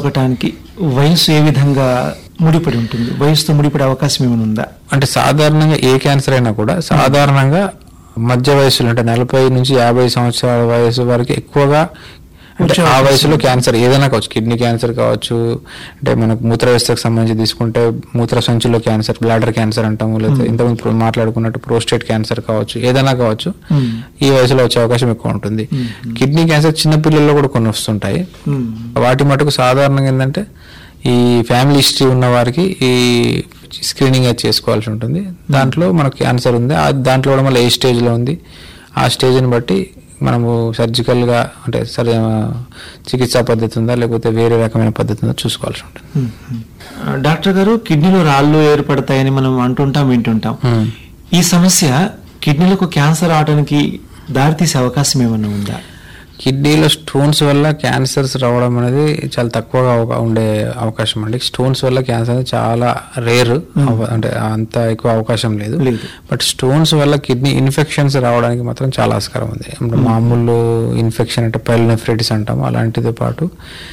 సోకటానికి వయసు ఏ విధంగా ముడిపడి ఉంటుంది వయసుతో ముడిపడే అవకాశం ఏమైనా ఉందా అంటే సాధారణంగా ఏ క్యాన్సర్ అయినా కూడా సాధారణంగా మధ్య వయసులో అంటే నలభై నుంచి యాభై సంవత్సరాల వయసు వరకు ఎక్కువగా అంటే వచ్చే ఆ అవకాశం వయసులో క్యాన్సర్ ఏదైనా కావచ్చు కిడ్నీ క్యాన్సర్ కావచ్చు అంటే మనకు మూత్ర వ్యవస్థకు సంబంధించి తీసుకుంటే మూత్ర సంచిలో క్యాన్సర్ బ్లాడర్ క్యాన్సర్ అంటాము లేదా ఇంతకుముందు ఇప్పుడు మాట్లాడుకున్నట్టు ప్రోస్టేట్ క్యాన్సర్ కావచ్చు ఏదైనా కావచ్చు మ్మ్. ఈ వయసులో వచ్చే అవకాశం ఎక్కువ ఉంటుంది కిడ్నీ క్యాన్సర్ చిన్న పిల్లల్లో కూడా కొన్ని వస్తుంటాయి మ్మ్. వాటి మటుకు సాధారణంగా ఏంటంటే ఈ ఫ్యామిలీ హిస్టరీ ఉన్న వారికి ఈ స్క్రీనింగ్ అది చేసుకోవాల్సి ఉంటుంది దాంట్లో మనకు క్యాన్సర్ ఉంది ఆ దాంట్లో కూడా మళ్ళీ ఏ స్టేజ్లో ఉంది ఆ స్టేజ్ని బట్టి మనము సర్జికల్గా అంటే సరే చికిత్సా పద్ధతి ఉందా లేకపోతే వేరే రకమైన పద్ధతి ఉందా చూసుకోవాల్సి ఉంటుంది మ్మ్. ఆ, డాక్టర్ గారు కిడ్నీలో రాళ్ళు ఏర్పడతాయని మనం అంటుంటాం వింటుంటాం మ్మ్. ఈ సమస్య కిడ్నీలకు క్యాన్సర్ అవడానికి దారితీసే అవకాశం ఏమైనా ఉందా కిడ్నీలో స్టోన్స్ వల్ల క్యాన్సర్స్ రావడం అనేది చాలా తక్కువగా అవకా- ఉండే అవకాశం అండి స్టోన్స్ వల్ల క్యాన్సర్ అనేది చాలా రేర్ అంటే అంత ఎక్కువ అవకాశం లేదు లేదు. బట్ స్టోన్స్ వల్ల కిడ్నీ ఇన్ఫెక్షన్స్ రావడానికి మాత్రం చాలా ఆస్కారం ఉంది ఇప్పుడు మామూలు ఇన్ఫెక్షన్ అంటే పైల్నెఫ్రైటిస్ అంటాం అలాంటితో పాటు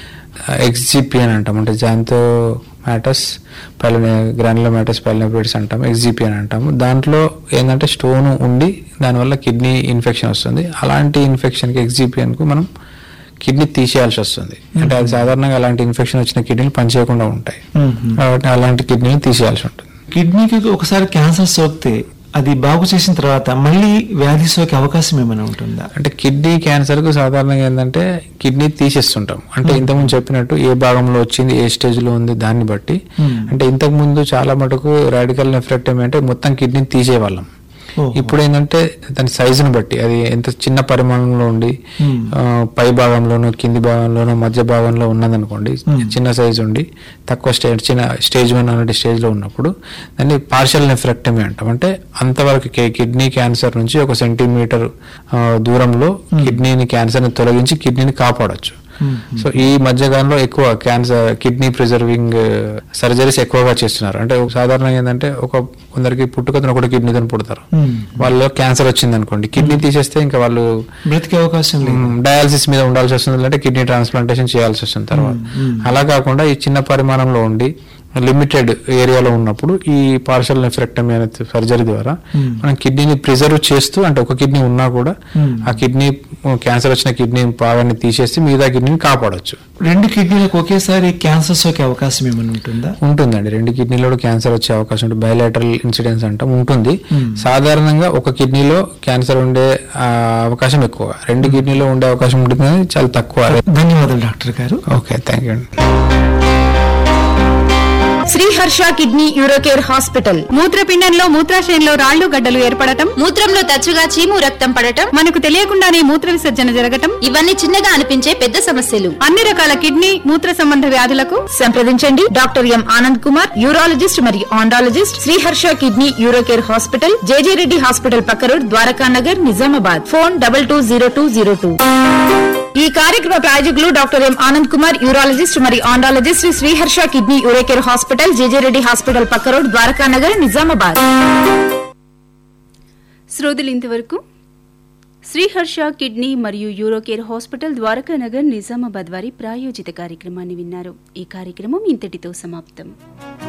ఎక్స్జిపి అని అంటాం అంటే జాంతో మ్యాటస్ పైలనే గ్రాన్యులర్ మ్యాటస్ పైల్నెఫ్రైటిస్ అంటాం ఎక్స్జిపి అని అంటాము దాంట్లో ఏంటంటే స్టోన్ ఉండి దానివల్ల కిడ్నీ ఇన్ఫెక్షన్ వస్తుంది అలాంటి ఇన్ఫెక్షన్కి ఎక్స్జిపిఎన్కు మనం కిడ్నీ తీసేయాల్సి వస్తుంది అంటే అది సాధారణంగా అలాంటి ఇన్ఫెక్షన్ వచ్చిన కిడ్నీలు పనిచేయకుండా ఉంటాయి మ్మ్. కాబట్టి అలాంటి కిడ్నీని తీసేయాల్సి ఉంటుంది కిడ్నీకి ఒకసారి క్యాన్సర్ సోకితే అది బాగు చేసిన తర్వాత మళ్ళీ వ్యాధి సోకే అవకాశం ఏమైనా ఉంటుందా అంటే కిడ్నీ క్యాన్సర్ కు సాధారణంగా ఏంటంటే కిడ్నీ తీసేస్తుంటాం అంటే ఇంతకుముందు చెప్పినట్టు ఏ భాగంలో వచ్చింది ఏ స్టేజ్ లో ఉంది దాన్ని బట్టి Hmm. అంటే ఇంతకు ముందు చాలా మటుకు రాడికల్ నెఫ్రెక్టమీ అంటే మొత్తం కిడ్నీ తీసేవాళ్ళం ఓహో. ఇప్పుడు ఏంటంటే దాని సైజుని బట్టి అది ఎంత చిన్న పరిమాణంలో ఉండి Hmm. ఆ, పై భాగంలోనూ కింది భాగంలోనూ మధ్య భాగంలో ఉన్నదనుకోండి Hmm. చిన్న సైజు ఉండి తక్కువ స్టేజ్ చిన్న స్టేజ్ వన్ అనే స్టేజ్ లో ఉన్నప్పుడు దాన్ని పార్షల్ నెఫ్రెక్టమీ అంటాం అంటే అంతవరకు కి- కిడ్నీ క్యాన్సర్ నుంచి ఒక సెంటీమీటర్ ఆ, దూరంలో కిడ్నీని క్యాన్సర్ని తొలగించి కిడ్నీని కాపాడొచ్చు మ్మ్. సో ఈ మధ్యకాలంలో ఎక్కువ క్యాన్సర్ కిడ్నీ ప్రిజర్వింగ్ సర్జరీస్ ఎక్కువగా చేస్తున్నారు అంటే సాధారణంగా ఏంటంటే ఒక కొందరికి పుట్టుకతో ఒకటి కిడ్నీతో పుడతారు మ్మ్. వాళ్ళు క్యాన్సర్ వచ్చింది అనుకోండి కిడ్నీ తీసేస్తే ఇంకా వాళ్ళు బ్రతికే అవకాశం లేదు డయాలసిస్ మీద ఉండాల్సి వస్తుంది అంటే కిడ్నీ ట్రాన్స్ప్లాంటేషన్ చేయాల్సి వస్తుంది తర్వాత అలా కాకుండా ఈ చిన్న పరిమాణంలో ఉండి లిమిటెడ్ ఏరియాలో ఉన్నప్పుడు ఈ పార్షల్ నెఫ్రెక్టమీ అనే సర్జరీ ద్వారా Hmm. మనం కిడ్నీని ప్రిజర్వ్ చేస్తూ అంటే ఒక కిడ్నీ ఉన్నా కూడా Hmm. ఆ కిడ్నీ క్యాన్సర్ వచ్చిన కిడ్నీ భాగాన్ని తీసేసి మిగతా కిడ్నీని కాపాడొచ్చు రెండు కిడ్నీలకు ఒకేసారి క్యాన్సర్ సోకే అవకాశం ఏమైనా ఉంటుందా ఉంటుందండి రెండు కిడ్నీలో క్యాన్సర్ వచ్చే అవకాశం ఉంటుంది బయలాటరల్ ఇన్సిడెన్స్ అంటాం ఉంటుంది Hmm. సాధారణంగా ఒక కిడ్నీలో క్యాన్సర్ ఉండే ఆ, అవకాశం ఎక్కువ రెండు కిడ్నీలో ఉండే అవకాశం ఉంటుంది కానీ చాలా తక్కువ ధన్యవాదాలు డాక్టర్ గారు ఓకే థ్యాంక్ యూ అండి శ్రీహర్ష కిడ్నీ యూరోకేర్ హాస్పిటల్ మూత్రపిండంలో మూత్రాశయంలో రాళ్లు గడ్డలు ఏర్పడటం మూత్రంలో తరచుగా చీము రక్తం పడటం మనకు తెలియకుండానే మూత్ర విసర్జన జరగటం ఇవన్నీ చిన్నగా అనిపించే పెద్ద సమస్యలు అన్ని రకాల కిడ్నీ మూత్ర సంబంధ వ్యాధులకు సంప్రదించండి doctor M Anand Kumar urologist మరియు andrologist Sriharsha kidney Urocare hospital JJ Reddy hospital పక్క road Dwaraka Nagar Nizamabad phone double two zero two zero two ఈ కార్యక్రమ ప్రాయోజకులు doctor M Anand Kumar urologist మరియు andrologist Shri Sriharsha kidney Urocare hospital JJ Reddy hospital పక్క రోడ్ ద్వారకా నగర్ నిజామాబాద్ శ్రోతలు ఇంతవరకు శ్రీహర్ష కిడ్నీ మరియు యూరోకేర్ హాస్పిటల్ ద్వారకానగర్ నిజామాబాద్ వారి ప్రాయోజిత కార్యక్రమాన్ని విన్నారు ఈ కార్యక్రమం ఇంతటితో సమాప్తం